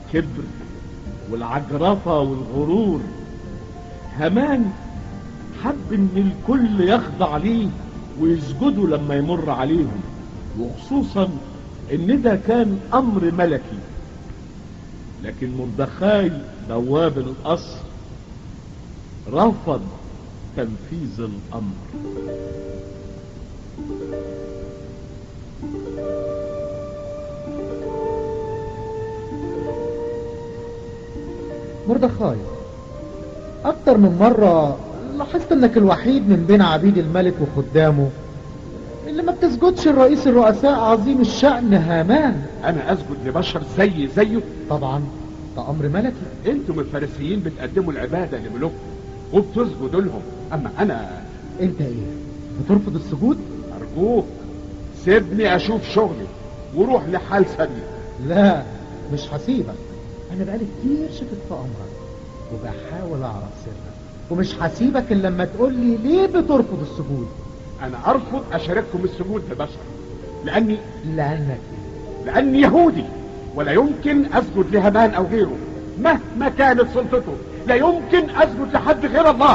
الكبر والعجرفة والغرور هامان حب ان الكل يخضع ليه ويسجدوا لما يمر عليهم وخصوصا ان ده كان امر ملكي لكن مردخاي بواب القصر رفض تنفيذ الامر مردخاي اكتر من مرة لاحظت انك الوحيد من بين عبيد الملك وخدامه اللي ما بتسجدش الرئيس الرؤساء عظيم الشأن هامان انا اسجد لبشر زي زيه طبعا ده امر ملكي انتم الفارسيين بتقدموا العبادة لملوككم وبتسجدوا لهم اما انا انت ايه بترفض السجود ارجوك سيبني اشوف شغلي وروح لحال سبيل لا مش هسيبك انا بقالي كتير شفت في امرك وبحاول اعرف سرك ومش هسيبك الا لما تقول لي ليه بترفض السجود انا ارفض اشارككم السجود لبشر لاني لانك لاني يهودي ولا يمكن اسجد لهامان او غيره مهما كانت سلطته لا يمكن اسجد لحد غير الله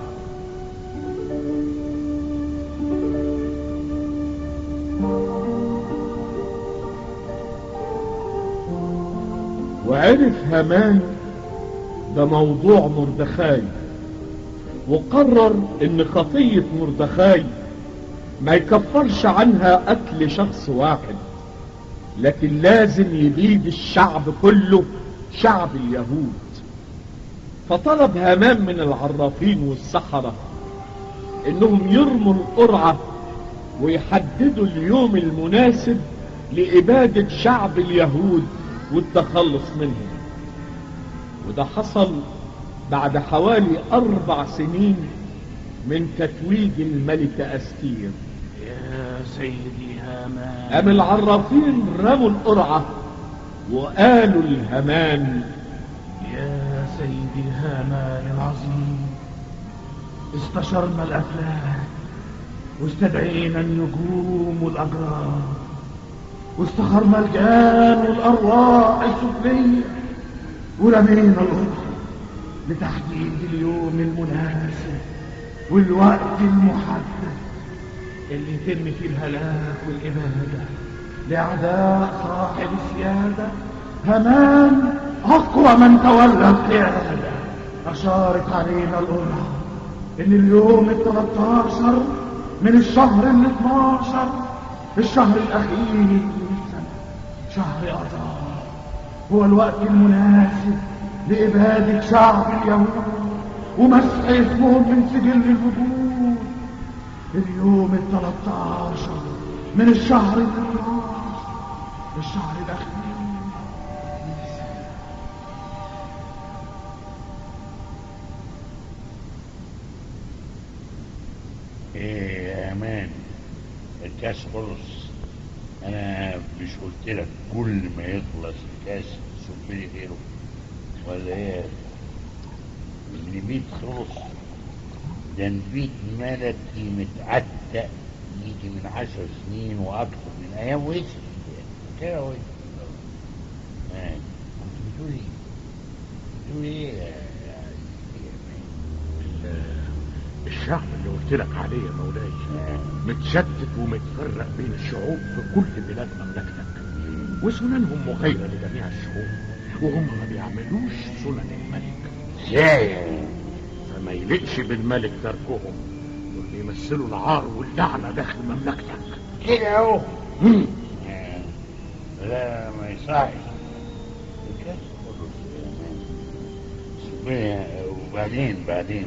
وعرف هامان ده موضوع مردخاي وقرر ان خطية مردخاي ما يكفرش عنها قتل شخص واحد لكن لازم يبيد الشعب كله شعب اليهود فطلب هامان من العرافين والسحرة انهم يرموا القرعة ويحددوا اليوم المناسب لإبادة شعب اليهود والتخلص منهم وده حصل بعد حوالي أربع سنين من تتويج الملكة أستير يا سيدي هامان قام العرافين رموا القرعة وقالوا لهامان يا سيدي هامان العظيم استشرنا الأفلاك واستدعينا النجوم والأجرام واستخرنا الجان والأرواح السفلية ورمينا الأرض لتحديد اليوم المناسب والوقت المحدد اللي يتم فيه الهلاك والإبادة لأعداء صاحب السيادة همان أقوى من تولى القيادة أشارت علينا الأمة إن اليوم ال 13 من الشهر ال 12 الشهر الأخير من السنة شهر أذار هو الوقت المناسب لإبادة شعب اليهود ومسح اسمهم من سجل الوجود اليوم ال 13 من الشهر ال 12 الشهر الأخير من السنة ايه يا امان الكاس خلص انا مش قلت لك كل ما يخلص الكاس صب لي غيره ولا ايه النبيت خلص ده نبيت ملكي متعتق يجي من عشر سنين واكثر من ايام ويسر كده ويسر آه. كنت بتقول ايه؟ بتقول ايه يا- يا- يا أمان؟ الشعب اللي قلت لك عليه يا مولاي آه. متشتت ومتفرق بين الشعوب في كل بلاد مملكتك وسننهم مغايرة لجميع الشعوب وهم ما بيعملوش سنن الملك ازاي يعني؟ فما يليقش بالملك تركهم دول بيمثلوا العار واللعنة داخل مملكتك كده اهو مم. آه. لا ما يصحش الكاس خلص يا أمان. ربنا- وبعدين بعدين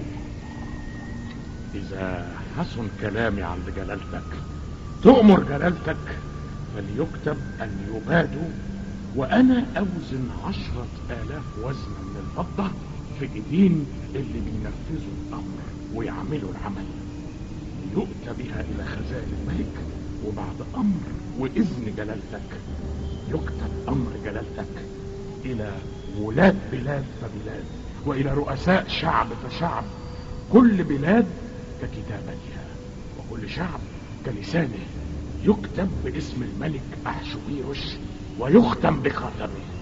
إذا حسن كلامي عند جلالتك تؤمر جلالتك فليكتب أن يبادوا وأنا أوزن عشرة آلاف وزنة من الفضة في إيدين اللي بينفذوا الأمر ويعملوا العمل ليؤتى بها إلى خزائن الملك وبعد أمر وإذن جلالتك يكتب أمر جلالتك إلى ولاة بلاد فبلاد وإلى رؤساء شعب فشعب كل بلاد ككتابتها وكل شعب كلسانه يكتب باسم الملك أحشويروش ويختم بخاتمه